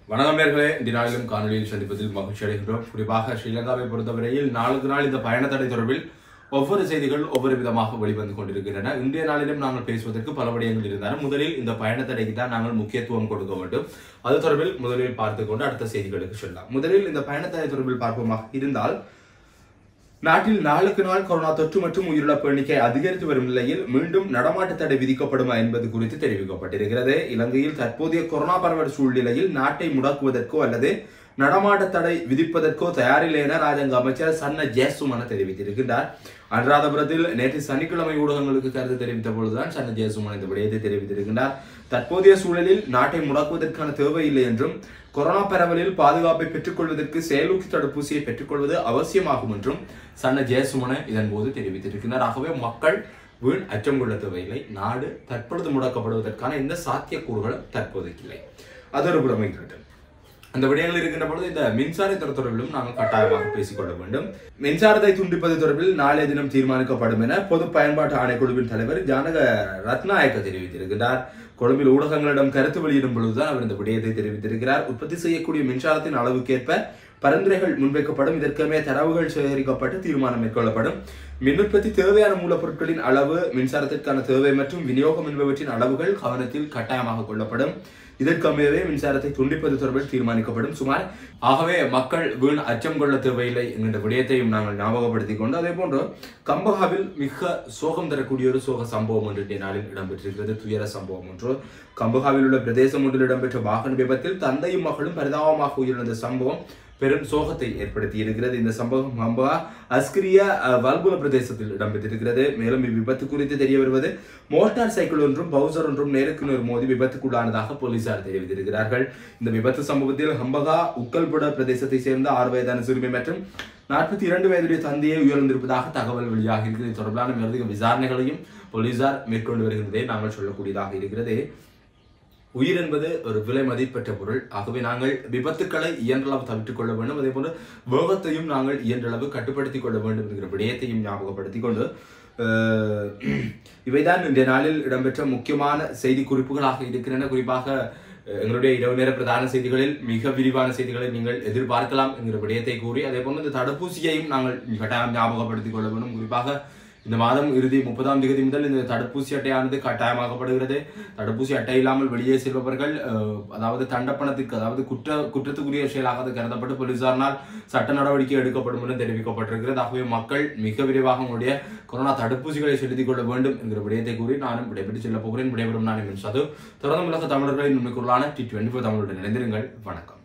வணக்கம் நேர்களே இந்த நாளிலும் காணொலியில் சந்திப்பதில் மகிழ்ச்சி அடைகின்றோம் குறிப்பாக ஸ்ரீலங்காவை பொறுத்தவரையில் நாளுக்கு நாள் இந்த பயணத்தடை தொடர்பில் ஒவ்வொரு செய்திகள் ஒவ்வொரு விதமாக வெளிவந்து கொண்டிருக்கின்றன இன்றைய நாளிலும் நாங்கள் பேசுவதற்கு பல விடயங்கள் இருந்தாலும் முதலில் இந்த பயணத்தடைக்கு தான் நாங்கள் முக்கியத்துவம் கொடுக்க வேண்டும் அது தொடர்பில் முதலில் பார்த்துக் கொண்டு அடுத்த செய்திகளுக்கு செல்லலாம் முதலில் இந்த பயணத்தடை தொடர்பில் பார்ப்போமாக இருந்தால் நாட்டில் நாளுக்கு நாள் கொரோனா தொற்று மற்றும் உயிரிழப்பு எண்ணிக்கை அதிகரித்து வரும் நிலையில் மீண்டும் நடமாட்ட தடை விதிக்கப்படுமா என்பது குறித்து தெரிவிக்கப்பட்டிருக்கிறது இலங்கையில் தற்போதைய கொரோனா பரவல் சூழ்நிலையில் நாட்டை முடக்குவதற்கோ அல்லது நடமாட்ட தடை விதிப்பதற்கோ தயாரில்லை என ராஜாங்க அமைச்சர் சன்ன ஜெயசுமன தெரிவித்திருக்கின்றார் அனுராதபுரத்தில் நேற்று சனிக்கிழமை ஊடகங்களுக்கு கருத்து தெரிவித்த பொழுதுதான் சன்ன ஜெயசுமன் இந்த விடயத்தை தெரிவித்திருக்கின்றார் தற்போதைய சூழலில் நாட்டை முடக்குவதற்கான தேவையில்லை என்றும் கொரோனா பரவலில் பாதுகாப்பை பெற்றுக்கொள்வதற்கு செயலூக்கி தடுப்பூசியை பெற்றுக்கொள்வது அவசியமாகும் என்றும் சன்ன ஜெயசுமன இதன் போது தெரிவித்திருக்கிறார் ஆகவே மக்கள் வீண் அச்சம் கொள்ள தேவையில்லை நாடு தற்பொழுது முடக்கப்படுவதற்கான எந்த சாத்தியக்கூறுகளும் தற்போதைக்கு இல்லை அது ஒரு புறமை இருக்கட்டும் அந்த விடயங்கள் இருக்கின்ற பொழுது இந்த மின்சாரத்துறை தொடர்பிலும் நாங்கள் கட்டாயமாக பேசிக்கொள்ள வேண்டும் மின்சாரத்தை துண்டிப்பது தொடர்பில் நாளைய தினம் தீர்மானிக்கப்படும் என பொது பயன்பாட்டு ஆணைக்குழுவின் தலைவர் ஜானக ரத்நாயக்க தெரிவித்திருக்கிறார் கொழும்பில் ஊடகங்களிடம் கருத்து வெளியிடும் பொழுதுதான் அவர் இந்த விடயத்தை தெரிவித்திருக்கிறார் உற்பத்தி செய்யக்கூடிய மின்சாரத்தின் அளவுக்கேற்ப பரிந்துரைகள் முன்வைக்கப்படும் இதற்கமே தரவுகள் சேகரிக்கப்பட்டு தீர்மானம் மேற்கொள்ளப்படும் மின் உற்பத்தி தேவையான மூலப்பொருட்களின் அளவு மின்சாரத்திற்கான தேவை மற்றும் விநியோகம் என்பவற்றின் அளவுகள் கவனத்தில் கட்டாயமாக கொள்ளப்படும் இதற்கமையவே மின்சாரத்தை துண்டிப்பது தொடர்பில் தீர்மானிக்கப்படும் சுமார் ஆகவே மக்கள் வீண் அச்சம் கொள்ள தேவையில்லை என்கின்ற விடயத்தையும் நாங்கள் ஞாபகப்படுத்திக் கொண்டு அதே போன்று கம்பகாவில் மிக சோகம் தரக்கூடிய ஒரு சோக சம்பவம் ஒன்று இன்றைய நாளில் இடம்பெற்றிருக்கிறது துயர சம்பவம் ஒன்று கம்பகாவில் உள்ள பிரதேசம் ஒன்றில் இடம்பெற்ற வாகன விபத்தில் தந்தையும் மகளும் பரிதாபமாக உயிரிழந்த சம்பவம் பெரும் சோகத்தை ஏற்படுத்தி இருக்கிறது இந்த சம்பவம் கம்பகா அஸ்கிரிய அஹ், வல்புல பிரதேசத்தில் இடம்பெற்றிருக்கிறது மேலும் இவ்விபத்து குறித்து தெரிய வருவது மோட்டார் சைக்கிள் ஒன்றும் பவுசர் ஒன்றும் நேருக்கு நேர் மோதி விபத்துக்குள்ளானதாக போலீசார் தெரிவித்திருக்கிறார்கள் இந்த விபத்து சம்பவத்தில் ஹம்பகா உக்கல்புட பிரதேசத்தை சேர்ந்த ஆறு வயதான சிறுமி மற்றும் நாற்பத்தி இரண்டு வயதுடைய தந்தையை உயர்ந்திருப்பதாக தகவல் வெளியாகி இருக்கிறது இது தொடர்பான மேலதிக விசாரணைகளையும் போலீசார் மேற்கொண்டு வருகின்றதை நாங்கள் சொல்லக்கூடியதாக இருக்கிறது உயிர் என்பது ஒரு விலை மதிப்பெற்ற பொருள் ஆகவே நாங்கள் விபத்துக்களை இயன்றளவு தவிர்த்துக் கொள்ள வேண்டும் அதே போன்று வேகத்தையும் நாங்கள் இயன்றளவு கட்டுப்படுத்திக் கொள்ள வேண்டும் என்கிற விடயத்தையும் ஞாபகப்படுத்திக் கொண்டு அஹ், இவைதான் இன்றைய நாளில் இடம்பெற்ற முக்கியமான செய்தி குறிப்புகளாக இருக்கின்றன குறிப்பாக அஹ், எங்களுடைய இரவு நேர பிரதான செய்திகளில் மிக விரிவான செய்திகளை நீங்கள் எதிர்பார்க்கலாம் என்கிற விடயத்தை கூறி அதே போன்று இந்த தடுப்பூசியையும் நாங்கள் கட்டாயம் ஞாபகப்படுத்திக் கொள்ள வேண்டும் குறிப்பாக இந்த மாதம் இறுதி முப்பதாம் தேதி முதல் இந்த தடுப்பூசி அட்டையானது கட்டாயமாக்கப்படுகிறது தடுப்பூசி அட்டை இல்லாமல் வெளியே செல்பவர்கள் அஹ், அதாவது தண்டப்பணத்துக்கு அதாவது குற்ற குற்றத்துக்குரிய செயலாக அது கருதப்பட்டு போலீசாரினால் சட்ட நடவடிக்கை எடுக்கப்படும் என தெரிவிக்கப்பட்டிருக்கிறது ஆகவே மக்கள் மிக விரைவாக உங்களுடைய கொரோனா தடுப்பூசிகளை செலுத்திக் கொள்ள வேண்டும் என்கிற விடயத்தை கூறி நானும் விடைபெற்று செல்ல போகிறேன் விடைபெறும் நான் சது தொடர்ந்து உலக தமிழர்களின் உண்மைக்குள்ளான டி டுவெண்ட்டி ஃபோர் தமிழுடன் இணைந்திருங்கள் வணக்கம்